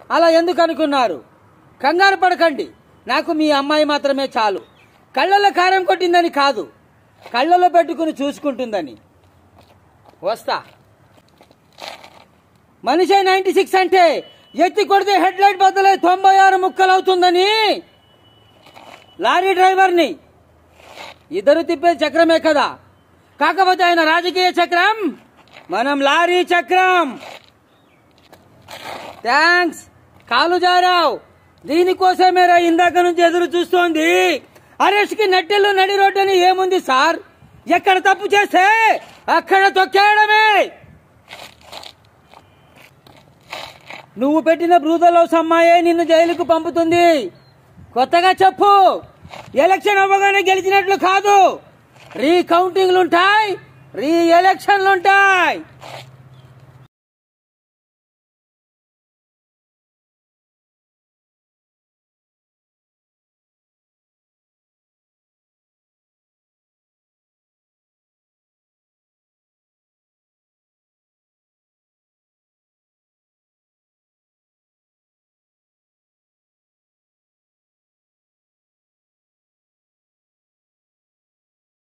అలా ఎందుకు అనుకున్నారు కంగారు పడకండి నాకు మీ అమ్మాయి మాత్రమే చాలు కళ్ళల్లో కారం కొట్టిందని కాదు కళ్ళలో పెట్టుకుని చూసుకుంటుందని వస్తా మనిషి నైన్టీ సిక్స్ అంటే ఎత్తి కొడితే హెడ్ లైట్ బద్దలై తొంభై ఆరు ముక్కలు అవుతుందని లారీ డ్రైవర్ని ఇద్దరు తిప్పే చక్రమే కదా కాకపోతే ఆయన రాజకీయ చక్రం మనం లారీ చక్రం థ్యాంక్స్ కాలు జారావు దీనికోసమేరా ఇందాక నుంచి ఎదురు చూస్తోంది అరెస్ట్ కి నట్టెలు నడి రోడ్డు అని ఏముంది సార్ ఎక్కడ తప్పు చేస్తే అక్కడ తొక్కేయడమే నువ్వు పెట్టిన బ్రూదలో సమ్మాయే నిన్ను జైలుకు పంపుతుంది కొత్తగా చెప్పు ఎలక్షన్ అవ్వగానే గెలిచినట్లు కాదు రీ కౌంటింగ్లుంటాయి రీ ఎలక్షన్లుంటాయి